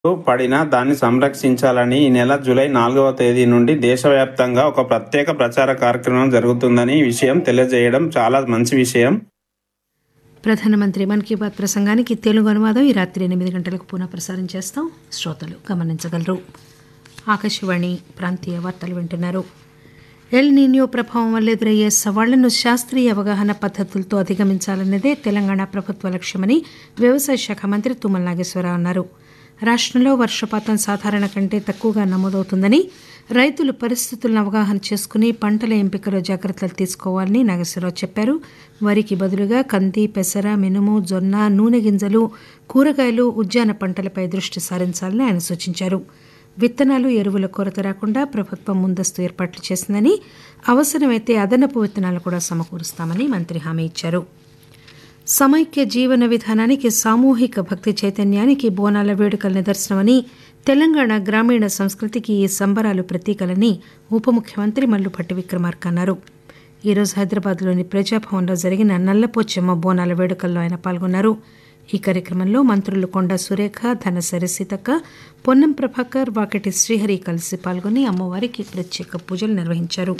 పడినా దాన్ని సంరక్షించాలని ఈ నెల జూలై నాలుగవ తేదీ నుండి దేశవ్యాప్తంగా ఒక ప్రత్యేక ప్రచార కార్యక్రమం జరుగుతుందని ఈ విషయం తెలియజేయడం చాలా మంచి విషయం ప్రధానమంత్రి మన్ కీ బాత్ ప్రసంగానికి తెలుగు అనువాదం ఈ రాత్రి ఎనిమిది గంటలకు పునః ప్రసారం చేస్తాం శ్రోతలు గమనించగలరు ఆకాశవాణి ప్రాంతీయ వార్తలు వింటున్నారు ఎల్ నీన్యో ప్రభావం వల్ల ఎదురయ్యే సవాళ్లను శాస్త్రీయ అవగాహన పద్ధతులతో అధిగమించాలన్నదే తెలంగాణ ప్రభుత్వ లక్ష్యమని వ్యవసాయ శాఖ మంత్రి తుమ్మల నాగేశ్వరరావు అన్నారు రాష్టంలో వర్షపాతం సాధారణ కంటే తక్కువగా నమోదవుతుందని రైతులు పరిస్థితులను అవగాహన చేసుకుని పంటల ఎంపికలో జాగ్రత్తలు తీసుకోవాలని నాగేశ్వరరావు చెప్పారు వరికి బదులుగా కంది పెసర మినుము జొన్న నూనె గింజలు కూరగాయలు ఉద్యాన పంటలపై దృష్టి సారించాలని ఆయన సూచించారు విత్తనాలు ఎరువుల కొరత రాకుండా ప్రభుత్వం ముందస్తు ఏర్పాట్లు చేసిందని అవసరమైతే అదనపు విత్తనాలు కూడా సమకూరుస్తామని మంత్రి హామీ ఇచ్చారు సమైక్య జీవన విధానానికి సామూహిక భక్తి చైతన్యానికి బోనాల వేడుకల నిదర్శనమని తెలంగాణ గ్రామీణ సంస్కృతికి ఈ సంబరాలు ప్రతీకలని ఉప ముఖ్యమంత్రి మల్లుభట్టి విక్రమార్క అన్నారు ఈరోజు హైదరాబాద్లోని ప్రజాభవన్లో జరిగిన నల్లపోచెమ్మ బోనాల వేడుకల్లో ఆయన పాల్గొన్నారు ఈ కార్యక్రమంలో మంత్రులు కొండా సురేఖ ధనసరి సీతక్క పొన్నం ప్రభాకర్ వాకటి శ్రీహరి కలిసి పాల్గొని అమ్మవారికి ప్రత్యేక పూజలు నిర్వహించారు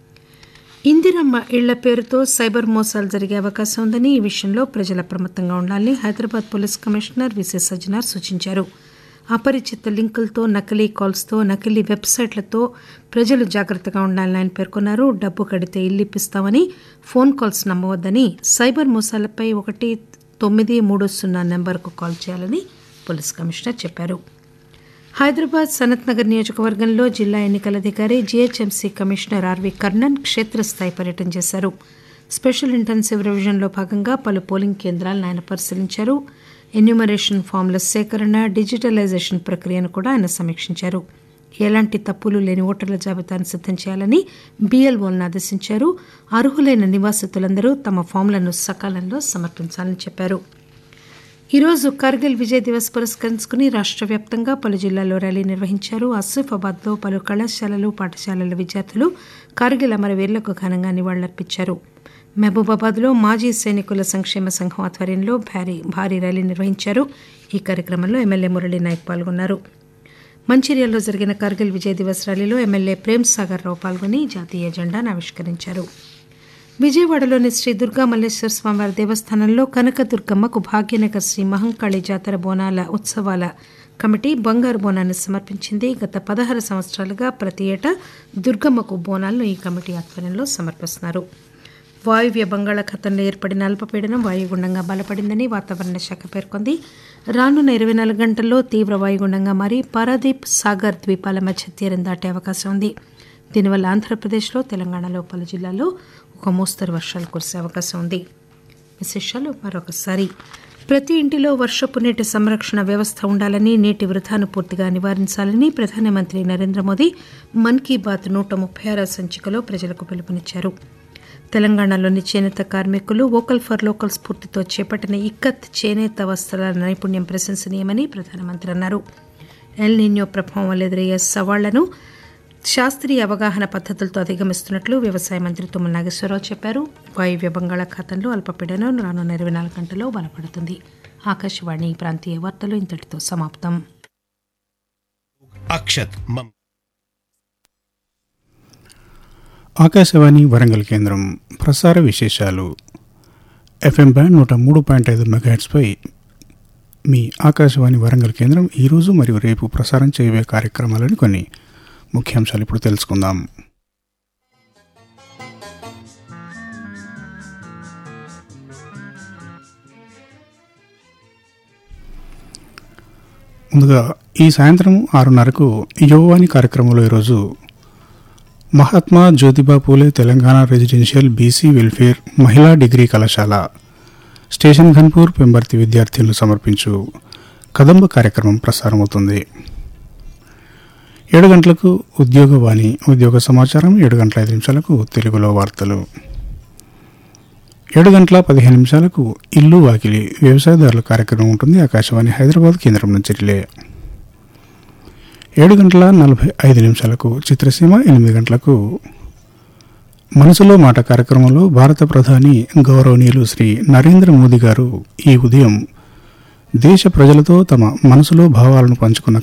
ఇందిరమ్మ ఇళ్ల పేరుతో సైబర్ మోసాలు జరిగే అవకాశం ఉందని ఈ విషయంలో ప్రజలు అప్రమత్తంగా ఉండాలని హైదరాబాద్ పోలీస్ కమిషనర్ విసి సజ్జనార్ సూచించారు అపరిచిత లింకులతో నకిలీ కాల్స్తో నకిలీ వెబ్సైట్లతో ప్రజలు జాగ్రత్తగా ఉండాలని ఆయన పేర్కొన్నారు డబ్బు కడితే ఇల్లు ఇప్పిస్తామని ఫోన్ కాల్స్ నమ్మవద్దని సైబర్ మోసాలపై ఒకటి తొమ్మిది మూడు సున్నా నెంబర్కు కాల్ చేయాలని పోలీస్ కమిషనర్ చెప్పారు హైదరాబాద్ సనత్ నగర్ నియోజకవర్గంలో జిల్లా ఎన్నికల అధికారి జీహెచ్ఎంసీ కమిషనర్ ఆర్వి కర్ణన్ క్షేత్రస్థాయి పర్యటన చేశారు స్పెషల్ ఇంటెన్సివ్ రివిజన్లో భాగంగా పలు పోలింగ్ కేంద్రాలను ఆయన పరిశీలించారు ఎన్యూమరేషన్ ఫామ్ల సేకరణ డిజిటలైజేషన్ ప్రక్రియను కూడా ఆయన సమీక్షించారు ఎలాంటి తప్పులు లేని ఓటర్ల జాబితాను సిద్దం చేయాలని బీఎల్ఓలను ఆదేశించారు అర్హులైన నివాసితులందరూ తమ ఫామ్లను సకాలంలో సమర్పించాలని చెప్పారు ఈరోజు కార్గిల్ విజయ్ దివస్ పురస్కరించుకుని రాష్ట్ర వ్యాప్తంగా పలు జిల్లాల్లో ర్యాలీ నిర్వహించారు ఆసిఫాబాద్లో పలు కళాశాలలు పాఠశాలల విద్యార్థులు కార్గిల్ అమరవీరులకు ఘనంగా నివాళులర్పించారు మహబూబాబాద్లో మాజీ సైనికుల సంక్షేమ సంఘం ఆధ్వర్యంలో భారీ భారీ ర్యాలీ నిర్వహించారు ఈ కార్యక్రమంలో ఎమ్మెల్యే మురళీ నాయక్ పాల్గొన్నారు మంచిర్యాలలో జరిగిన కార్గిల్ విజయ్ దివస్ ర్యాలీలో ఎమ్మెల్యే ప్రేమ్ సాగర్ రావు పాల్గొని జాతీయ జెండాను ఆవిష్కరించారు విజయవాడలోని శ్రీ దుర్గా మల్లేశ్వర స్వామివారి దేవస్థానంలో కనకదుర్గమ్మకు భాగ్యనగర్ శ్రీ మహంకాళి జాతర బోనాల ఉత్సవాల కమిటీ బంగారు బోనాన్ని సమర్పించింది గత పదహారు సంవత్సరాలుగా ప్రతి ఏటా దుర్గమ్మకు బోనాలను ఈ కమిటీ ఆధ్వర్యంలో సమర్పిస్తున్నారు వాయువ్య బంగాళాఖాతంలో ఏర్పడిన అల్పపీడనం వాయుగుండంగా బలపడిందని వాతావరణ శాఖ పేర్కొంది రానున్న ఇరవై నాలుగు గంటల్లో తీవ్ర వాయుగుండంగా మారి పారాదీప్ సాగర్ ద్వీపాల మధ్య తీరం దాటే అవకాశం ఉంది దీనివల్ల ఆంధ్రప్రదేశ్లో తెలంగాణలో పలు జిల్లాల్లో ఒక మోస్తరు వర్షాలు కురిసే అవకాశం ఉంది విశేషాలు మరొకసారి ప్రతి ఇంటిలో వర్షపు నీటి సంరక్షణ వ్యవస్థ ఉండాలని నీటి వృధాను పూర్తిగా నివారించాలని ప్రధానమంత్రి నరేంద్ర మోదీ మన్ కీ బాత్ నూట ముప్పై ఆరో సంచికలో ప్రజలకు పిలుపునిచ్చారు తెలంగాణలోని చేనేత కార్మికులు వోకల్ ఫర్ లోకల్ స్ఫూర్తితో చేపట్టిన ఇక్కత్ చేనేత వస్త్రాల నైపుణ్యం ప్రశంసనీయమని ప్రధానమంత్రి అన్నారు ఎల్ నిన్యో ప్రభావం వల్ల ఎదురయ్యే సవాళ్లను శాస్త్రీయ అవగాహన పద్ధతులతో అధిగమిస్తున్నట్లు వ్యవసాయ మంత్రి తుమ్మల నాగేశ్వరరావు చెప్పారు వాయువ్య బంగాళాఖాతంలో అల్పపీడనం రానున్న ఇరవై నాలుగు గంటల్లో బలపడుతుంది ఆకాశవాణి ప్రాంతీయ వార్తలు ఇంతటితో సమాప్తం అక్షత్ మమ్ ఆకాశవాణి వరంగల్ కేంద్రం ప్రసార విశేషాలు ఎఫ్ఎం బ్యాండ్ నూట మూడు పాయింట్ ఐదు మెగాహెట్స్పై మీ ఆకాశవాణి వరంగల్ కేంద్రం ఈరోజు మరియు రేపు ప్రసారం చేయబోయే కార్యక్రమాలని కొన్ని ముఖ్యాంశాలు ఇప్పుడు తెలుసుకుందాం ముందుగా ఈ సాయంత్రం ఆరున్నరకు యువవాణి కార్యక్రమంలో ఈరోజు Mahatma Jyotiba Phule Telangana residential BC welfare మహిళా డిగ్రీ కళాశాల స్టేషన్ ఘన్పూర్ పెంబర్తి విద్యార్థులను సమర్పించు కదంబ కార్యక్రమం ప్రసారమవుతుంది ఏడు గంటలకు ఉద్యోగవాణి ఉద్యోగ సమాచారం ఏడు గంటల ఐదు నిమిషాలకు తెలుగులో వార్తలు ఏడు గంటల పదిహేను నిమిషాలకు ఇల్లు వాకిలి వ్యవసాయదారుల కార్యక్రమం ఉంటుంది ఆకాశవాణి హైదరాబాద్ కేంద్రం నుంచి రిలే ఏడు గంటల నలభై ఐదు నిమిషాలకు చిత్రసీమ ఎనిమిది గంటలకు మనసులో మాట కార్యక్రమంలో భారత ప్రధాని గౌరవనీయులు శ్రీ నరేంద్ర మోదీ గారు ఈ ఉదయం దేశ ప్రజలతో తమ మనసులో భావాలను పంచుకున్న